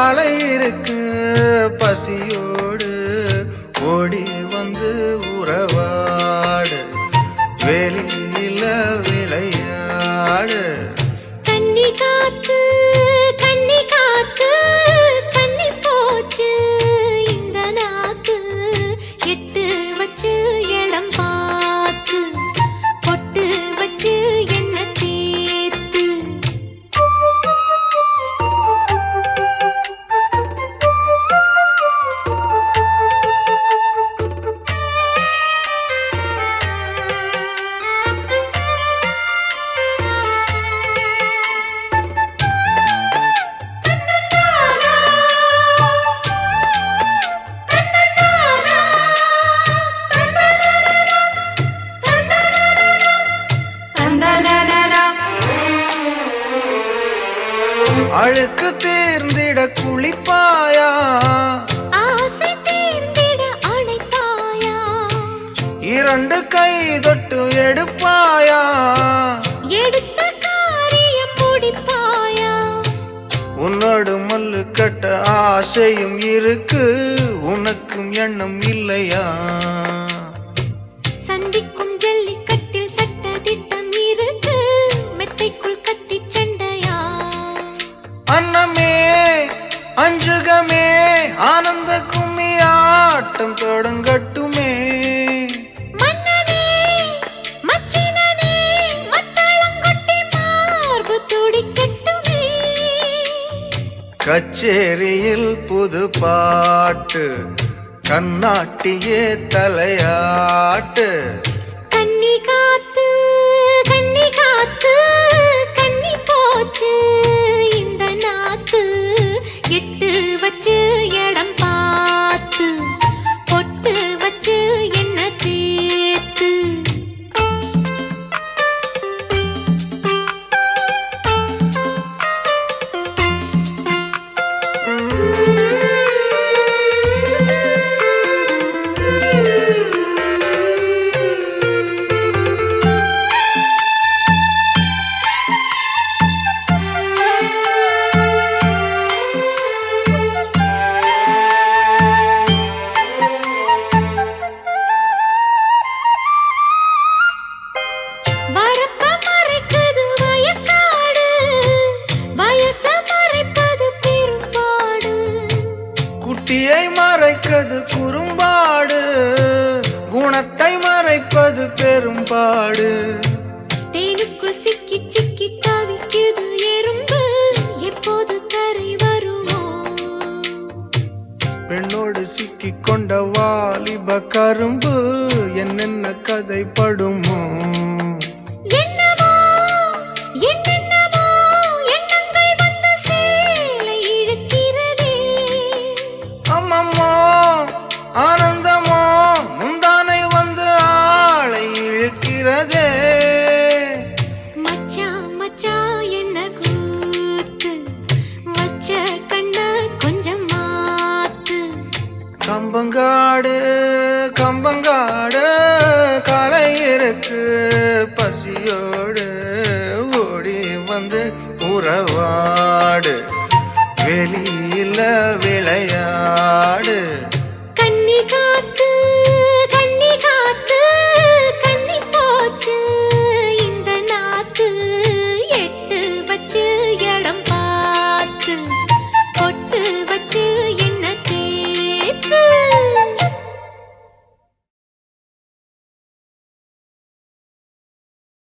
காலை இருக்கு பசியோடு ஓடி வந்து உறவாடு வெளியில விளையாடு கன்னி காத்து கன்னி காத்து கன்னி போச்சு இந்த நாக்கு எட்டு வச்சு இடம் பார்த்து பொட்டு வச்சு என்ன தேர்த்து அழுக்கு தீர்ந்திட குளிப்பாயா ஆசை தீர்ந்திட அணைப்பாயா இரண்டு கை தொட்டு எடுப்பாயா எடுத்த காரியம் முடிப்பாயா உன்னோடு மல்லு கட்ட ஆசையும் இருக்கு உனக்கும் எண்ணம் இல்லையா சந்திக்கும் ஜல்லிக்கட்டில் சட்ட திட்டம் இருக்கு மெத்தைக்குள் கத்தி சண்டையா அன்னமே அஞ்சுகமே ஆனந்த கும்மி ஆட்டம் தொடங்கட்டுமே மன்னனே மச்சினனே மத்தளங்கொட்டி மார்பு துடிக்கட்டுமே கச்சேரியில் புது பாட்டு கண்ணாட்டியே தலையாட்டு கன்னி காத்து கன்னி காத்து கன்னி போச்சு இந்த நாக்கு எட்டு வச்சு இடம் பார்த்து பொட்டு வச்சு என்ன தேத்து வரப்ப மறைக்குது வயக்காடு வயச மறைப்பது பெரும்பாடு குட்டியை மறைப்பது குறும்பாடு குணத்தை மறைப்பது பெரும்பாடு தேனுக்குள் சிக்கி சிக்கி தவிக்குது எறும்பு எப்போது கரை வருமோ பெண்ணோடு சிக்கிக் கொண்ட வாலிப கரும்பு என்னென்ன கதைப்படுமோ என்னமோ என்னென்னமோ எண்ணங்கள் வந்து சேலை இழுக்கிறதே அம்மம்மோ ஆனந்தமோ முந்தானை வந்து ஆளை இழுக்கிறதே மச்சான் மச்சான் என்ன கூத்து வச்ச கண்ண கொஞ்சம் மாத்து கம்பங்காடு கம்பங்காடு காலை இருக்கு பசியோடு ஓடி வந்து உறவாடு வெளியில விளையாடு